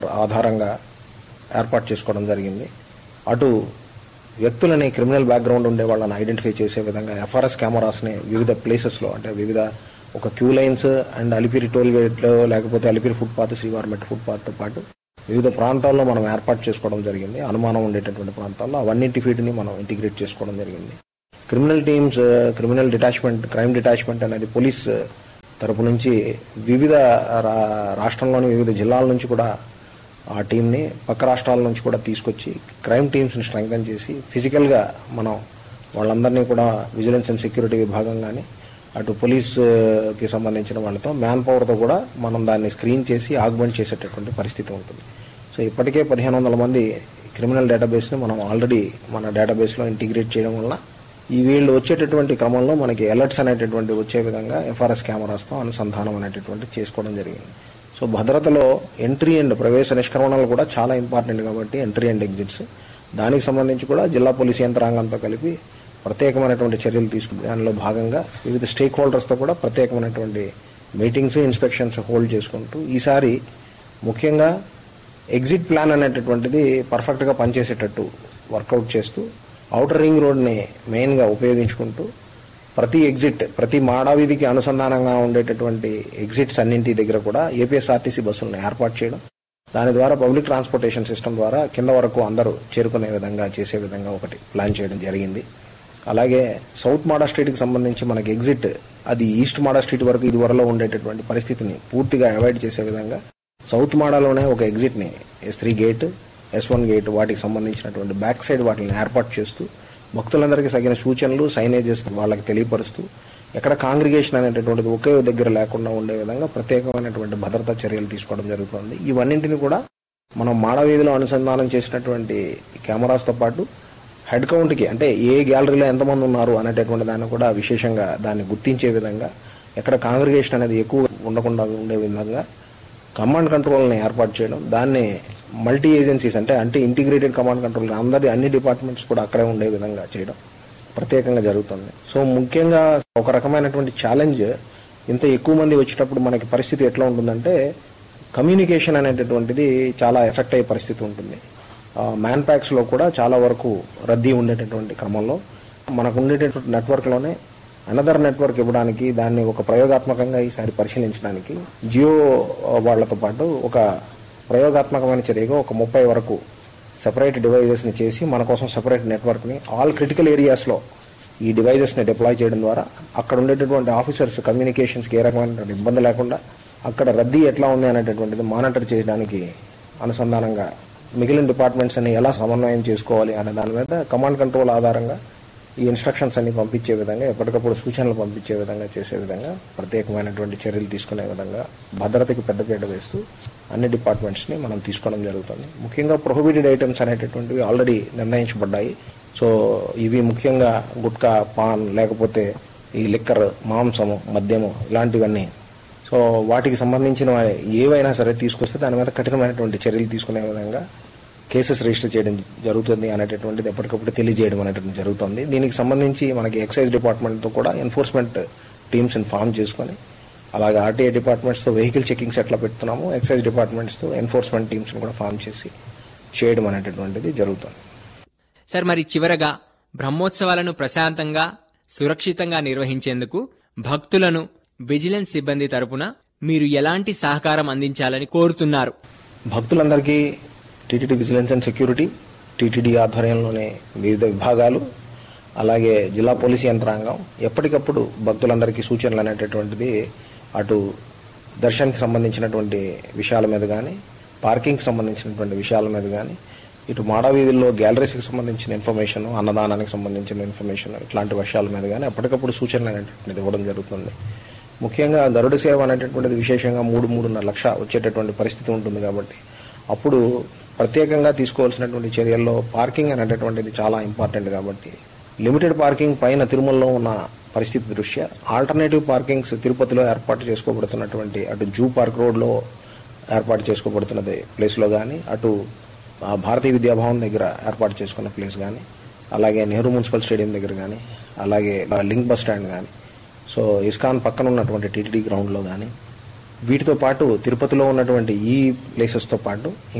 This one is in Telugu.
ఆధారంగా ఏర్పాటు చేసుకోవడం జరిగింది అటు వ్యక్తులని క్రిమినల్ బ్యాక్గ్రౌండ్ ఉండే వాళ్ళని ఐడెంటిఫై చేసే విధంగా ఎఫ్ఆర్ఎస్ కెమెరాస్ని వివిధ ప్లేసెస్లో అంటే వివిధ ఒక Q lines and Alipiri toll గేట్లో లేకపోతే అలిపిరి ఫుట్పాత్ శ్రీవారిమెట్ ఫుట్పాత్తో పాటు వివిధ ప్రాంతాల్లో మనం ఏర్పాటు చేసుకోవడం జరిగింది అనుమానం ఉండేటటువంటి ప్రాంతాల్లో అవన్నింటి ఫీడ్ని మనం ఇంటిగ్రేట్ చేసుకోవడం జరిగింది criminal teams criminal detachment crime detachment అనేది పోలీస్ తరపు నుంచి వివిధ రా- రాష్ట్రంలోని వివిధ జిల్లాల నుంచి కూడా ఆ టీంని పక్క రాష్ట్రాల నుంచి కూడా తీసుకొచ్చి క్రైమ్ టీమ్స్ని స్ట్రెంగ్తన్ చేసి ఫిజికల్గా మనం వాళ్ళందరినీ కూడా విజిలెన్స్ అండ్ సెక్యూరిటీ విభాగం కానీ అటు పోలీస్కి సంబంధించిన వాళ్ళతో మ్యాన్ పవర్తో కూడా మనం దాన్ని స్క్రీన్ చేసి ఆగ్మెంట్ చేసేటటువంటి పరిస్థితి ఉంటుంది సో ఇప్పటికే పదిహేను వందల మంది క్రిమినల్ డేటాబేస్ని మనం ఆల్రెడీ మన డేటాబేస్లో ఇంటిగ్రేట్ చేయడం వల్ల ఈ వీళ్ళు వచ్చేటటువంటి క్రమంలో మనకి అలర్ట్స్ అనేటటువంటి వచ్చే విధంగా ఎఫ్ఆర్ఎస్ కెమెరాస్తో అనుసంధానం అనేటటువంటి చేసుకోవడం జరిగింది సో భద్రతలో ఎంట్రీ అండ్ ప్రవేశ నిష్క్రమణలు కూడా చాలా ఇంపార్టెంట్ కాబట్టి ఎంట్రీ అండ్ ఎగ్జిట్స్ దానికి సంబంధించి కూడా జిల్లా పోలీస్ యంత్రాంగంతో కలిపి ప్రత్యేకమైనటువంటి చర్యలు తీసుకుని దానిలో భాగంగా వివిధ స్టేక్ హోల్డర్స్తో కూడా ప్రత్యేకమైనటువంటి మీటింగ్స్ ఇన్స్పెక్షన్స్ హోల్డ్ చేసుకుంటూ ఈసారి ముఖ్యంగా ఎగ్జిట్ ప్లాన్ అనేటటువంటిది పర్ఫెక్ట్గా పనిచేసేటట్టు వర్కౌట్ చేస్తూ ఔటర్ రింగ్ రోడ్ని మెయిన్గా ఉపయోగించుకుంటూ ప్రతి ఎగ్జిట్ ప్రతి మాడావీధికి అనుసంధానంగా ఉండేటటువంటి ఎగ్జిట్స్ అన్నింటి దగ్గర కూడా ఏపీఎస్ఆర్టీసీ బస్సులను ఏర్పాటు చేయడం దాని ద్వారా పబ్లిక్ ట్రాన్స్పోర్టేషన్ సిస్టమ్ ద్వారా కింద వరకు అందరూ చేరుకునే విధంగా చేసే విధంగా ఒకటి ప్లాన్ చేయడం జరిగింది అలాగే సౌత్ మాడా స్ట్రీట్కి సంబంధించి మనకి ఎగ్జిట్ అది ఈస్ట్ మాడా స్ట్రీట్ వరకు ఇది వరలో ఉండేటటువంటి పరిస్థితిని పూర్తిగా అవాయిడ్ చేసే విధంగా సౌత్ మాడాలోనే ఒక ఎగ్జిట్ని S three gate S one gate వాటికి సంబంధించినటువంటి బ్యాక్ సైడ్ వాటిని ఏర్పాటు చేస్తూ భక్తులందరికీ తగిన సూచనలు సైనేజెస్ వాళ్ళకి తెలియపరుస్తూ ఎక్కడ కాంగ్రిగేషన్ అనేటటువంటిది ఒకే దగ్గర లేకుండా ఉండే విధంగా ప్రత్యేకమైనటువంటి భద్రతా చర్యలు తీసుకోవడం జరుగుతుంది ఇవన్నింటిని కూడా మనం మాడవీధిలో అనుసంధానం చేసినటువంటి కెమెరాస్తో పాటు హెడ్ కౌంట్కి అంటే ఏ గ్యాలరీలో ఎంతమంది ఉన్నారు అనేటటువంటి దాన్ని కూడా విశేషంగా దాన్ని గుర్తించే విధంగా ఎక్కడ కాంగ్రిగేషన్ అనేది ఎక్కువ ఉండకుండా ఉండే విధంగా కమాండ్ కంట్రోల్ని ఏర్పాటు చేయడం దాన్ని మల్టీ ఏజెన్సీస్ అంటే అంటే ఇంటిగ్రేటెడ్ కమాండ్ కంట్రోల్ అందరి అన్ని డిపార్ట్మెంట్స్ కూడా అక్కడే ఉండే విధంగా చేయడం ప్రత్యేకంగా జరుగుతుంది సో ముఖ్యంగా ఒక రకమైనటువంటి ఛాలెంజ్ ఇంత ఎక్కువ మంది వచ్చేటప్పుడు మనకి పరిస్థితి ఎట్లా ఉంటుందంటే కమ్యూనికేషన్ అనేటటువంటిది చాలా ఎఫెక్ట్ అయ్యే పరిస్థితి ఉంటుంది మ్యాన్ ప్యాక్స్లో కూడా చాలా వరకు రద్దీ ఉండేటటువంటి క్రమంలో మనకు ఉండేటటువంటి నెట్వర్క్లోనే అనదర్ నెట్వర్క్ ఇవ్వడానికి దాన్ని ఒక ప్రయోగాత్మకంగా ఈసారి పరిశీలించడానికి జియో వాళ్లతో పాటు ఒక ప్రయోగాత్మకమైన చర్యగా ఒక ముప్పై వరకు సెపరేట్ డివైజెస్ని చేసి మన కోసం సెపరేట్ నెట్వర్క్ని ఆల్ క్రిటికల్ ఏరియాస్లో ఈ డివైజెస్ని డిప్లాయ్ చేయడం ద్వారా అక్కడ ఉండేటటువంటి ఆఫీసర్స్ కమ్యూనికేషన్స్కి ఏ రకమైనటువంటి ఇబ్బంది లేకుండా అక్కడ రద్దీ ఎట్లా ఉంది అనేటటువంటిది మానిటర్ చేయడానికి అనుసంధానంగా మిగిలిన డిపార్ట్మెంట్స్ అన్ని ఎలా సమన్వయం చేసుకోవాలి అనే దాని మీద కమాండ్ కంట్రోల్ ఆధారంగా ఈ ఇన్స్ట్రక్షన్స్ అన్ని పంపించే విధంగా ఎప్పటికప్పుడు సూచనలు పంపించే విధంగా చేసే విధంగా ప్రత్యేకమైనటువంటి చర్యలు తీసుకునే విధంగా భద్రతకి పెద్దపీట వేస్తూ అన్ని డిపార్ట్మెంట్స్ని మనం తీసుకోవడం జరుగుతుంది ముఖ్యంగా ప్రొహిబిటెడ్ ఐటమ్స్ అనేటటువంటివి ఆల్రెడీ నిర్ణయించబడ్డాయి సో ఇవి ముఖ్యంగా గుట్కా పాన్ లేకపోతే ఈ లిక్కర్ మాంసము మద్యము ఇలాంటివన్నీ సో వాటికి సంబంధించిన ఏవైనా సరే తీసుకొస్తే దాని మీద కఠినమైనటువంటి చర్యలు తీసుకునే విధంగా కేసెస్ రిజిస్టర్ చేయడం జరుగుతుంది అనేటటువంటిది ఎప్పటికప్పుడు తెలియజేయడం అనేటువంటి జరుగుతుంది దీనికి సంబంధించి మనకి ఎక్సైజ్ డిపార్ట్మెంట్తో కూడా ఎన్ఫోర్స్మెంట్ టీమ్స్ని ఫామ్ చేసుకొని అలాగే ఆర్టీఐ డిపార్ట్మెంట్స్తో వెహికల్ చెకింగ్స్ ఎట్లా పెడుతున్నామో ఎక్సైజ్ డిపార్ట్మెంట్స్తో ఎన్ఫోర్స్మెంట్ టీమ్స్ని కూడా ఫామ్ చేసి చేయడం అనేటటువంటిది జరుగుతుంది సార్ మరి చివరగా బ్రహ్మోత్సవాలను ప్రశాంతంగా సురక్షితంగా నిర్వహించేందుకు భక్తులను విజిలెన్స్ సిబ్బంది తరపున మీరు ఎలాంటి సహకారం అందించాలని కోరుతున్నారు భక్తులందరికీ TTD vigilance and security TTD ఆధ్వర్యంలోని వివిధ విభాగాలు అలాగే జిల్లా పోలీసు యంత్రాంగం ఎప్పటికప్పుడు భక్తులందరికీ సూచనలు అనేటటువంటిది అటు దర్శన్కి సంబంధించినటువంటి విషయాల మీద కానీ పార్కింగ్కి సంబంధించినటువంటి విషయాల మీద కానీ ఇటు మాడవీధుల్లో గ్యాలరీస్కి సంబంధించిన ఇన్ఫర్మేషన్ అన్నదానానికి సంబంధించిన ఇన్ఫర్మేషన్ ఇట్లాంటి విషయాల మీద కానీ ఎప్పటికప్పుడు సూచనలు అనేటటువంటిది ఇవ్వడం జరుగుతుంది ముఖ్యంగా గరుడ సేవ అనేటటువంటిది విశేషంగా మూడు మూడున్నర లక్ష వచ్చేటటువంటి పరిస్థితి ఉంటుంది కాబట్టి అప్పుడు ప్రత్యేకంగా తీసుకోవాల్సినటువంటి చర్యల్లో పార్కింగ్ అనేటటువంటిది చాలా ఇంపార్టెంట్ కాబట్టి లిమిటెడ్ పార్కింగ్ పైన తిరుమలలో ఉన్న పరిస్థితి దృష్ట్యా ఆల్టర్నేటివ్ పార్కింగ్స్ తిరుపతిలో ఏర్పాటు చేసుకోబడుతున్నటువంటి అటు జూ పార్క్ రోడ్లో ఏర్పాటు చేసుకోబడుతున్నది ప్లేస్లో కానీ అటు ఆ, భారతీయ విద్యాభవన్ దగ్గర ఏర్పాటు చేసుకున్న ప్లేస్ కానీ అలాగే నెహ్రూ మున్సిపల్ స్టేడియం దగ్గర కానీ అలాగే లింక్ బస్ స్టాండ్ కానీ సో ఇస్కాన్ పక్కన ఉన్నటువంటి టీటీడీ గ్రౌండ్లో కానీ వీటితో పాటు తిరుపతిలో ఉన్నటువంటి ఈ ప్లేసెస్తో పాటు